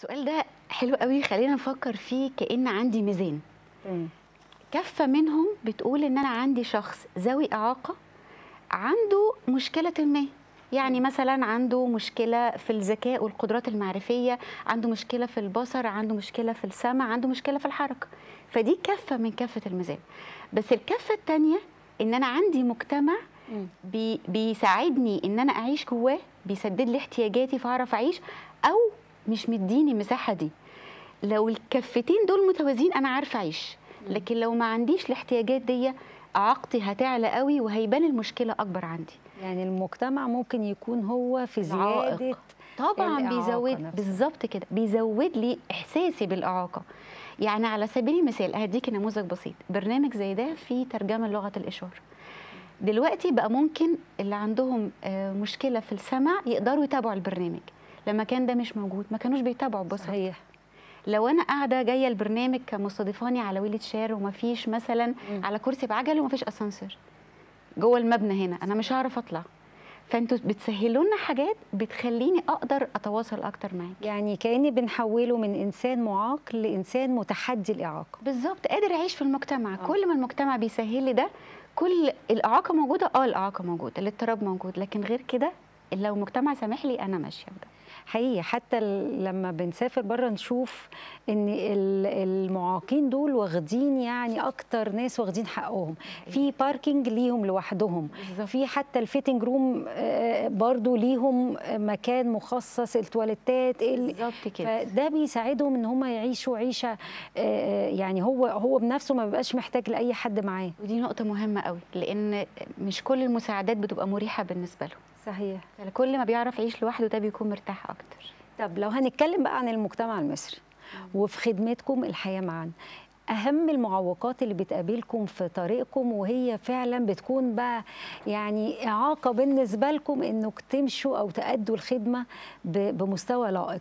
السؤال ده حلو قوي خلينا نفكر فيه كأن عندي ميزان مم. كفة منهم بتقول إن أنا عندي شخص ذوي إعاقة عنده مشكلة ما يعني مثلا عنده مشكلة في الذكاء والقدرات المعرفية عنده مشكلة في البصر عنده مشكلة في السمع عنده مشكلة في الحركة فدي كفة من كفة الميزان بس الكفة التانية إن أنا عندي مجتمع مم. بي بيساعدني ان انا اعيش جواه بيسدد لي احتياجاتي فاعرف اعيش او مش مديني المساحه دي لو الكفتين دول متوازيين انا عارفه اعيش لكن لو ما عنديش الاحتياجات دي اعاقتي هتعلى قوي وهيبان المشكله اكبر عندي يعني المجتمع ممكن يكون هو في العائق. زيادة طبعا الإعاقة بيزود نفسها. بالظبط كده بيزود لي احساسي بالاعاقه يعني على سبيل المثال هديك نموذج بسيط برنامج زي ده فيه ترجمه لغه الاشاره دلوقتي بقى ممكن اللي عندهم آه، مشكله في السمع يقدروا يتابعوا البرنامج لما كان ده مش موجود ما كانوش بيتابعوا ببساطه صحيح لو انا قاعده جايه البرنامج كمستضيفاني على ويلة شير ومفيش مثلا مم. على كرسي بعجل ومفيش اسانسير جوه المبنى هنا انا مش هعرف اطلع فانتوا بتسهلوا لنا حاجات بتخليني اقدر اتواصل اكتر معاك يعني كأني بنحوله من إنسان معاق لإنسان متحدي الإعاقة بالظبط قادر اعيش في المجتمع آه. كل ما المجتمع بيسهل لي ده كل الاعاقه موجوده اه الاعاقه موجوده الاضطراب موجود لكن غير كده لو المجتمع سامح لي انا ماشيه بده حقيقي حتى ال- لما بنسافر بره نشوف ان ال- المعاقين دول واخدين يعني اكتر ناس واخدين حقهم في باركينج ليهم لوحدهم بالظبط. في حتى الفيتنج روم آه، برضو ليهم مكان مخصص التواليتات ال- بالظبط كده فده بيساعدهم ان هم يعيشوا عيشه آه، يعني هو هو بنفسه ما بيبقاش محتاج لاي حد معاه ودي نقطه مهمه قوي لان مش كل المساعدات بتبقى مريحه بالنسبه له صحيح كل ما بيعرف يعيش لوحده ده بيكون مرتاح اكتر طب لو هنتكلم بقى عن المجتمع المصري وفي خدمتكم الحياة معا أهم المعوقات اللي بتقابلكم في طريقكم وهي فعلا بتكون بقى يعني إعاقة بالنسبة لكم إنك تمشوا أو تأدوا الخدمة ب- بمستوى لائق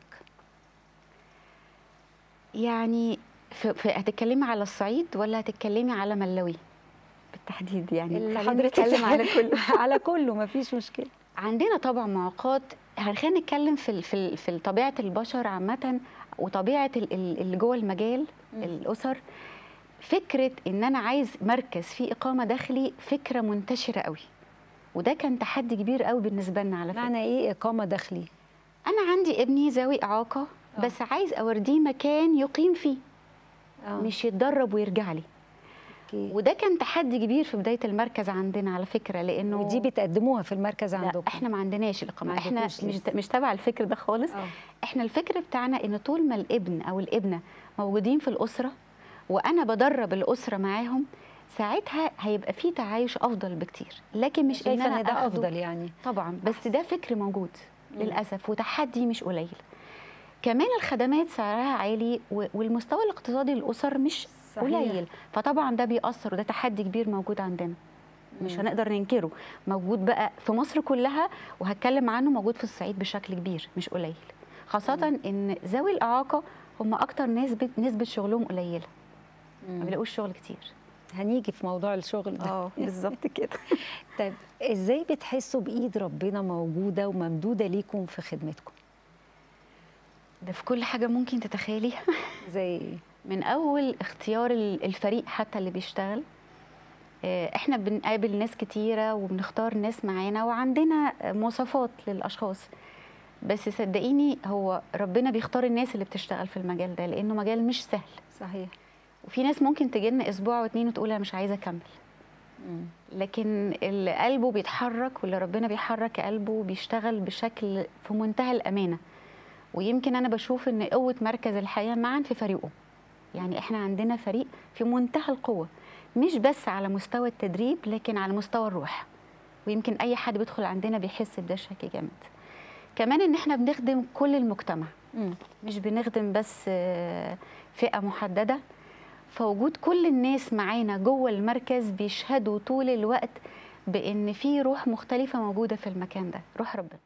يعني في في هتتكلمي على الصعيد ولا هتتكلمي على ملوي بالتحديد يعني اللي خلينا حضرتك نتكلم على كله على كله مفيش مشكلة عندنا طبعا معوقات خلينا نتكلم في ال- في ال- في طبيعه البشر عامه وطبيعه ال- ال- اللي جوه المجال مم. الاسر فكره ان انا عايز مركز فيه اقامه داخلي فكره منتشره قوي وده كان تحدي كبير قوي بالنسبه لنا على فكره معنى إيه إقامة داخلي انا عندي ابني ذوي اعاقه آه. بس عايز اوريه مكان يقيم فيه آه، مش يتدرب ويرجع لي أوكي. وده كان تحدي كبير في بدايه المركز عندنا على فكره لانه ودي بتقدموها في المركز لا عندكم احنا ما عندناش الاقامه ما احنا عندكوش مش لسه. مش تبع الفكر ده خالص آه. احنا الفكر بتاعنا ان طول ما الابن او الابنه موجودين في الاسره وانا بدرب الاسره معاهم ساعتها هيبقى في تعايش افضل بكتير لكن مش شايفة أنا إن ده أخده- أفضل يعني طبعا بس ده فكر موجود مم. للاسف وتحدي مش قليل كمان الخدمات سعرها عالي و- والمستوى الاقتصادي للاسر مش صحيح. قليل فطبعا ده بيأثر وده تحدي كبير موجود عندنا مش مم. هنقدر ننكره موجود بقى في مصر كلها وهتكلم عنه موجود في الصعيد بشكل كبير مش قليل خاصة ان ذوي الإعاقة هم أكتر نسبة نسبة شغلهم قليلة ما مم. بيلاقوش شغل كتير هنيجي في موضوع الشغل ده اه بالظبط كده طيب ازاي بتحسوا بايد ربنا موجوده وممدوده ليكم في خدمتكم ده في كل حاجة ممكن تتخيليها زي ايه من اول اختيار ال- الفريق حتى اللي بيشتغل آه، احنا بنقابل ناس كتيره وبنختار ناس معانا وعندنا آه، مواصفات للاشخاص بس صدقيني هو ربنا بيختار الناس اللي بتشتغل في المجال ده لانه مجال مش سهل صحيح وفي ناس ممكن تجي لنا اسبوع واتنين وتقول انا مش عايزه اكمل مم. لكن اللي قلبه بيتحرك واللي ربنا بيحرك قلبه بيشتغل بشكل في منتهى الامانه ويمكن انا بشوف ان قوه مركز الحياه معا في فريقه يعني احنا عندنا فريق في منتهى القوه مش بس على مستوى التدريب لكن على مستوى الروح ويمكن اي حد بيدخل عندنا بيحس بده بشكل جامد كمان ان احنا بنخدم كل المجتمع مم. مش بنخدم بس آه، فئه محدده فوجود كل الناس معانا جوه المركز بيشهدوا طول الوقت بان في روح مختلفه موجوده في المكان ده روح ربنا